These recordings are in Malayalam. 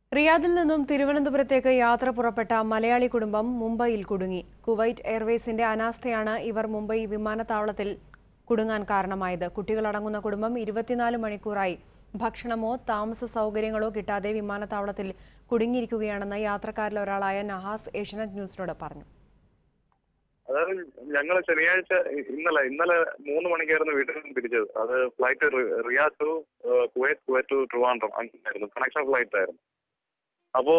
റിയാദിൽ നിന്നും തിരുവനന്തപുരത്തേക്ക് യാത്ര പുറപ്പെട്ട മലയാളി കുടുംബം മുംബൈയിൽ കുടുങ്ങി കുവൈറ്റ് എയർവേസിന്റെ അനാസ്ഥയാണ് ഇവർ മുംബൈ വിമാനത്താവളത്തിൽ കുടുങ്ങാൻ കാരണമായത് കുട്ടികളടങ്ങുന്ന കുടുംബം ഇരുപത്തിനാല് മണിക്കൂറായി ഭക്ഷണമോ താമസ സൗകര്യങ്ങളോ കിട്ടാതെ വിമാനത്താവളത്തിൽ കുടുങ്ങിയിരിക്കുകയാണെന്ന് യാത്രക്കാരിൽ ഒരാളായ നഹാസ് ഏഷ്യനെറ്റ് ന്യൂസിനോട് പറഞ്ഞു അതായത് ഞങ്ങൾ ശനിയാഴ്ച ഇ- ഇന്നലെ ഇന്നലെ മൂന്ന് മണിക്കായിരുന്നു വീട്ടിൽ നിന്ന് തിരിച്ചത് അത് flight Riyadh to Kuwait Kuwait to Trivandrum അങ്ങനെയായിരുന്നു കണക്ഷൻ ഫ്ലൈറ്റ് ആയിരുന്നു അപ്പോ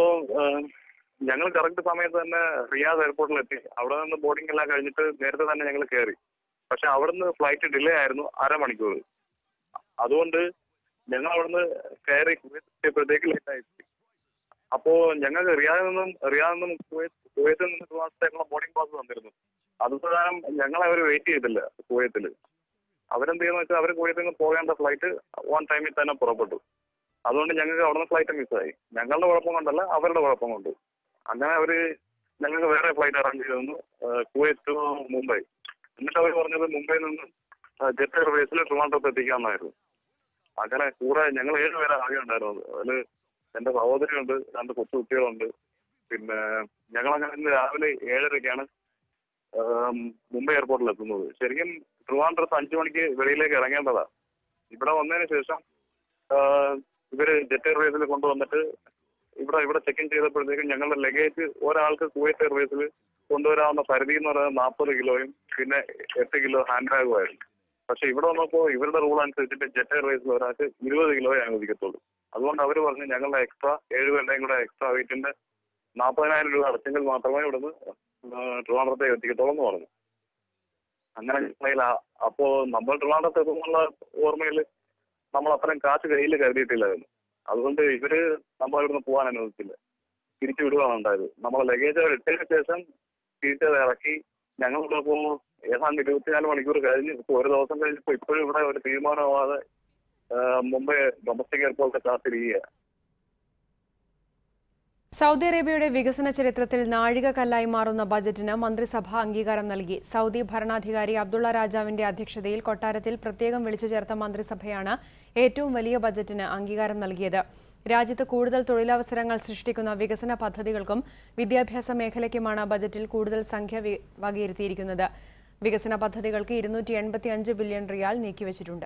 ഞങ്ങൾ കറക്റ്റ് സമയത്ത് തന്നെ റിയാദ് എയർപോർട്ടിൽ എത്തി അവിടെ നിന്ന് ബോർഡിംഗ് എല്ലാം കഴിഞ്ഞിട്ട് നേരത്തെ തന്നെ ഞങ്ങൾ കയറി പക്ഷെ അവിടുന്ന് ഫ്ലൈറ്റ് ഡിലേ ആയിരുന്നു അരമണിക്കൂർ അതുകൊണ്ട് ഞങ്ങൾ അവിടുന്ന് കയറി കുവൈത്ത് എത്തിയപ്പോഴത്തേക്ക് ലേറ്റ് ആയി അപ്പോ ഞങ്ങൾക്ക് റിയാദിൽ നിന്നും റിയാദിൽ നിന്നും കുവൈത്ത് കുവൈത്തിൽ നിന്ന് ട്രിവാൻഡ്രത്തേക്കുള്ള ബോർഡിംഗ് പാസ് തന്നിരുന്നു അത് പ്രകാരം ഞങ്ങളെ അവർ വെയിറ്റ് ചെയ്തില്ല കുവൈത്തിൽ അവരെന്ത് ചെയ്യുന്ന വെച്ചാൽ അവർ കുവൈത്തിൽ നിന്ന് പോകേണ്ട ഫ്ലൈറ്റ് ഓൺ ടൈമിൽ തന്നെ പുറപ്പെട്ടു അതുകൊണ്ട് ഞങ്ങൾക്ക് അവിടുന്ന് ഫ്ലൈറ്റ് മിസ്സായി ഞങ്ങളുടെ കുഴപ്പം കൊണ്ടല്ല അവരുടെ കുഴപ്പം കൊണ്ട് അങ്ങനെ അവര് ഞങ്ങൾക്ക് വേറെ ഫ്ലൈറ്റ് അറേഞ്ച് ചെയ്തു തന്നു ഏഹ് കുവൈറ്റ് ടു മുംബൈ എന്നിട്ട് അവർ പറഞ്ഞത് മുംബൈയിൽ നിന്ന് ജെറ്റ് എയർവേസിൽ ട്രിവാൻഡ്രത്ത് എത്തിക്കാമെന്നായിരുന്നു അങ്ങനെ കൂടെ ഞങ്ങൾ ഏഴ് പേരെ ആകെ ഉണ്ടായിരുന്നത് അതിൽ എന്റെ സഹോദരിയുണ്ട് രണ്ട് കൊച്ചു കുട്ടികളുണ്ട് പിന്നെ ഞങ്ങളങ്ങനെ ഇന്ന് രാവിലെ ഏഴരയ്ക്കാണ് ആം, മുംബൈ എയർപോർട്ടിൽ എത്തുന്നത് ശരിക്കും ട്രിവാൻഡ്രത്ത് അഞ്ചു മണിക്ക് വെളിയിലേക്ക് ഇറങ്ങേണ്ടതാ ഇവിടെ വന്നതിന് ശേഷം ആ, ഇവര് ജെറ്റ് എയർവേസിൽ കൊണ്ടുവന്നിട്ട് ഇവിടെ ഇവിടെ ചെക്ക് ഇൻ ചെയ്തപ്പോഴത്തേക്കും ഞങ്ങളുടെ ലഗേജ് ഒരാൾക്ക് കുവൈറ്റ് എയർവേസിൽ കൊണ്ടുവരാവുന്ന പരിധി എന്ന് പറയുന്നത് നാൽപ്പത് കിലോയും പിന്നെ എട്ട് കിലോ ഹാൻഡ് ബാഗും ആയിരുന്നു പക്ഷെ ഇവിടെ വന്നപ്പോൾ ഇവരുടെ റൂൾ അനുസരിച്ചിട്ട് ജെറ്റ് എയർവേസിൽ ഒരാൾക്ക് ഇരുപത് കിലോയെ അനുവദിക്കത്തുള്ളൂ അതുകൊണ്ട് അവർ പറഞ്ഞു ഞങ്ങളുടെ എക്സ്ട്രാ ഏഴുപേരുടെയും കൂടെ എക്സ്ട്രാ വെയിറ്റിന്റെ നാൽപ്പതിനായിരം രൂപ അടച്ചെങ്കിൽ മാത്രമേ ഇവിടുന്ന് ട്രിവാൻഡ്രത്തേക്ക് എത്തിക്കത്തുള്ളൂ എന്ന് പറഞ്ഞു അങ്ങനെ ഞങ്ങളതിൽ ആ- അപ്പോ നമ്മൾ ട്രിവാൻഡ്രത്ത് എത്തുന്നുള്ള ഓർമ്മയിൽ നമ്മൾ അത്രയും കാശ് കയ്യിൽ കരുതിയിട്ടില്ലായിരുന്നു അതുകൊണ്ട് ഇവര് നമ്മളെ ഇവിടുന്ന് പോകാൻ അനുവദിച്ചില്ല തിരിച്ചു വിടുകയാണ് ഉണ്ടായത് നമ്മളെ ലഗേജ് അവർ ഇട്ടതിന് ശേഷം തിരിച്ചത് ഇറക്കി ഞങ്ങൾ ഇവിടെ പോകുമ്പോൾ ഏതാണ്ട് ഇരുപത്തിനാല് മണിക്കൂർ കഴിഞ്ഞ് ഇപ്പൊ ഒരു ദിവസം കഴിഞ്ഞപ്പോൾ ഇപ്പോഴും ഇവിടെ ഒരു തീരുമാനമാവാതെ ആ, മുംബൈ ഡൊമസ്റ്റിക് എയർപോർട്ടിൽ കാത്തിരിക്കുക സൗദി അറേബ്യയുടെ വികസന ചരിത്രത്തിൽ നാഴികക്കല്ലായി മാറുന്ന ബജറ്റിന് മന്ത്രിസഭ അംഗീകാരം നൽകി സൗദി ഭരണാധികാരി അബ്ദുള്ള രാജാവിന്റെ അധ്യക്ഷതയിൽ കൊട്ടാരത്തിൽ പ്രത്യേകം വിളിച്ചു ചേർത്ത മന്ത്രിസഭയാണ് ഏറ്റവും വലിയ ബജറ്റിന് അംഗീകാരം നൽകിയത് രാജ്യത്ത് കൂടുതൽ തൊഴിലവസരങ്ങൾ സൃഷ്ടിക്കുന്ന വികസന പദ്ധതികൾക്കും വിദ്യാഭ്യാസ മേഖലയ്ക്കുമാണ് ബജറ്റിൽ കൂടുതൽ സംഖ്യ വി- വകയിരുത്തിയിരിക്കുന്നത് വികസന പദ്ധതികൾക്ക് ഇരുന്നൂറ്റി എൺപത്തിയഞ്ച് ബില്യൺ റിയാൽ നീക്കിവച്ചിട്ടുണ്ട്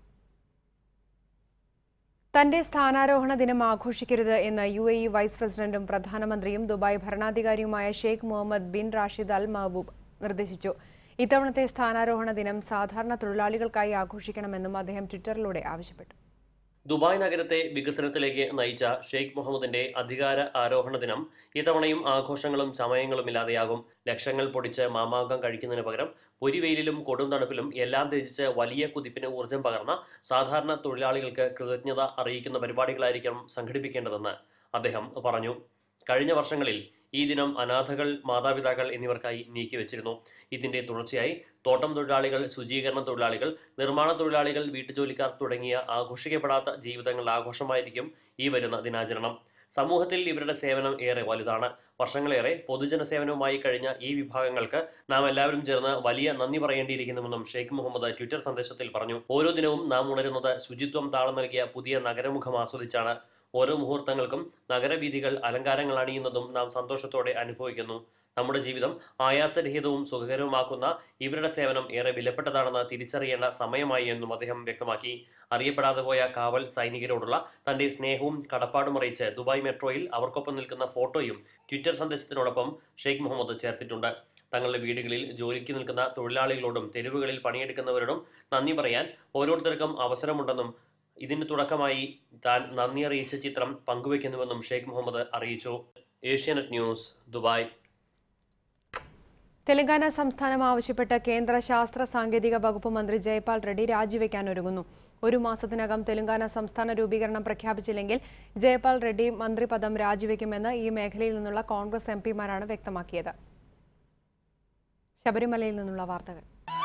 തന്റെ സ്ഥാനാരോഹണ ദിനം ആഘോഷിക്കരുത് എന്ന് യു എ ഇ വൈസ് പ്രസിഡന്റും പ്രധാനമന്ത്രിയും ദുബായ് ഭരണാധികാരിയുമായ Sheikh Mohammed bin Rashid Al Mahboob നിർദ്ദേശിച്ചു ഇത്തവണത്തെ സ്ഥാനാരോഹണ ദിനം സാധാരണ തൊഴിലാളികൾക്കായി ആഘോഷിക്കണമെന്നും അദ്ദേഹം ട്വിറ്ററിലൂടെ ആവശ്യപ്പെട്ടു ദുബായ് നഗരത്തെ വികസനത്തിലേക്ക് നയിച്ച ഷെയ്ഖ് മുഹമ്മദിന്റെ അധികാര ആരോഹണ ദിനം ഇത്തവണയും ആഘോഷങ്ങളും ചമയങ്ങളും ഇല്ലാതെയാകും ലക്ഷങ്ങൾ പൊടിച്ച് മാമാങ്കം കഴിക്കുന്നതിന് പകരം പൊരിവെയിലും കൊടും തണുപ്പിലും എല്ലാം ത്യജിച്ച് വലിയ കുതിപ്പിന് ഊർജം പകർന്ന സാധാരണ തൊഴിലാളികൾക്ക് കൃതജ്ഞത അറിയിക്കുന്ന പരിപാടികളായിരിക്കണം സംഘടിപ്പിക്കേണ്ടതെന്ന് അദ്ദേഹം പറഞ്ഞു കഴിഞ്ഞ വർഷങ്ങളിൽ ഈ ദിനം അനാഥകൾ മാതാപിതാക്കൾ എന്നിവർക്കായി നീക്കിവെച്ചിരുന്നു ഇതിന്റെ തുടർച്ചയായി തോട്ടം തൊഴിലാളികൾ ശുചീകരണ തൊഴിലാളികൾ നിർമ്മാണ തൊഴിലാളികൾ വീട്ടുജോലിക്കാർ തുടങ്ങിയ ആഘോഷിക്കപ്പെടാത്ത ജീവിതങ്ങളുടെ ആഘോഷമായിരിക്കും ഈ വരുന്ന ദിനാചരണം സമൂഹത്തിൽ ഇവരുടെ സേവനം ഏറെ വലുതാണ് വർഷങ്ങളേറെ പൊതുജന സേവനവുമായി കഴിഞ്ഞ ഈ വിഭാഗങ്ങൾക്ക് നാം എല്ലാവരും ചേർന്ന് വലിയ നന്ദി പറയേണ്ടിയിരിക്കുന്നുവെന്നും ഷെയ്ഖ് മുഹമ്മദ് ട്വിറ്റർ സന്ദേശത്തിൽ പറഞ്ഞു ഓരോ ദിനവും നാം ഉണരുന്നത് ശുചിത്വം താളം നൽകിയ പുതിയ നഗരമുഖം ആസ്വദിച്ചാണ് ഓരോ മുഹൂർത്തങ്ങൾക്കും നഗരവീഥികൾ അലങ്കാരങ്ങൾ അണിയുന്നതും നാം സന്തോഷത്തോടെ അനുഭവിക്കുന്നു നമ്മുടെ ജീവിതം ആയാസരഹിതവും സുഖകരവുമാക്കുന്ന ഇവരുടെ സേവനം ഏറെ വിലപ്പെട്ടതാണെന്ന് തിരിച്ചറിയേണ്ട സമയമായി എന്നും അദ്ദേഹം വ്യക്തമാക്കി അറിയപ്പെടാതെ പോയ കാവൽ സൈനികരോടുള്ള തന്റെ സ്നേഹവും കടപ്പാടും അറിയിച്ച് ദുബായ് മെട്രോയിൽ അവർക്കൊപ്പം നിൽക്കുന്ന ഫോട്ടോയും ട്വിറ്റർ സന്ദേശത്തിനോടൊപ്പം ഷെയ്ഖ് മുഹമ്മദ് ചേർത്തിട്ടുണ്ട് തങ്ങളുടെ വീടുകളിൽ ജോലിക്ക് നിൽക്കുന്ന തൊഴിലാളികളോടും തെരുവുകളിൽ പണിയെടുക്കുന്നവരോടും നന്ദി പറയാൻ ഓരോരുത്തർക്കും അവസരമുണ്ടെന്നും ഇതിന് തുടക്കമായി താൻ നന്ദി അറിയിച്ച ചിത്രം പങ്കുവയ്ക്കുന്നുവെന്നും ഷെയ്ഖ് മുഹമ്മദ് അറിയിച്ചു ഏഷ്യാനെറ്റ് ന്യൂസ് ദുബായ് തെലങ്കാന സംസ്ഥാനം ആവശ്യപ്പെട്ട കേന്ദ്ര ശാസ്ത്ര സാങ്കേതിക വകുപ്പ് മന്ത്രി ജയ്പാൽ റെഡ്ഡി രാജിവെക്കാൻ ഒരുങ്ങുന്നു ഒരു മാസത്തിനകം തെലങ്കാന സംസ്ഥാന രൂപീകരണം പ്രഖ്യാപിച്ചില്ലെങ്കിൽ ജയ്പാൽ റെഡ്ഡി മന്ത്രിപദം രാജിവെക്കുമെന്ന് ഈ മേഖലയിൽ നിന്നുള്ള കോൺഗ്രസ് എം പിമാരാണ് വ്യക്തമാക്കിയത് ശബരിമലയിൽ നിന്നുള്ള വാർത്തകൾ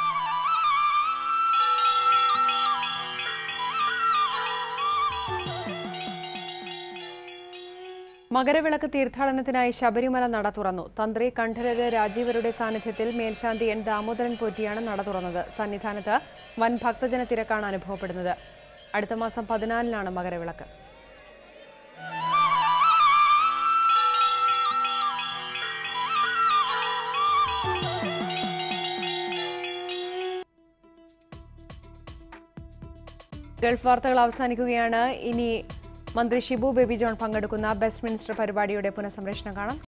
മകരവിളക്ക് തീർത്ഥാടനത്തിനായി ശബരിമല നട തുറന്നു തന്ത്രി കണ്ഠരര് രാജീവരുടെ സാന്നിധ്യത്തിൽ മേൽശാന്തി എൻ ദാമോദരൻ പോറ്റിയാണ് നട തുറന്നത് സന്നിധാനത്ത് വൻ ഭക്തജന തിരക്കാണ് അനുഭവപ്പെടുന്നത് അടുത്ത മാസം പതിനാലിനാണ് മകരവിളക്ക് ഗൾഫ് വാർത്തകൾ അവസാനിക്കുകയാണ് ഇനി മന്ത്രി ഷിബു ബേബി ജോൺ പങ്കെടുക്കുന്ന ബെസ്റ്റ് മിനിസ്റ്റർ പരിപാടിയുടെ പുനഃസംപ്രേഷണം കാണാം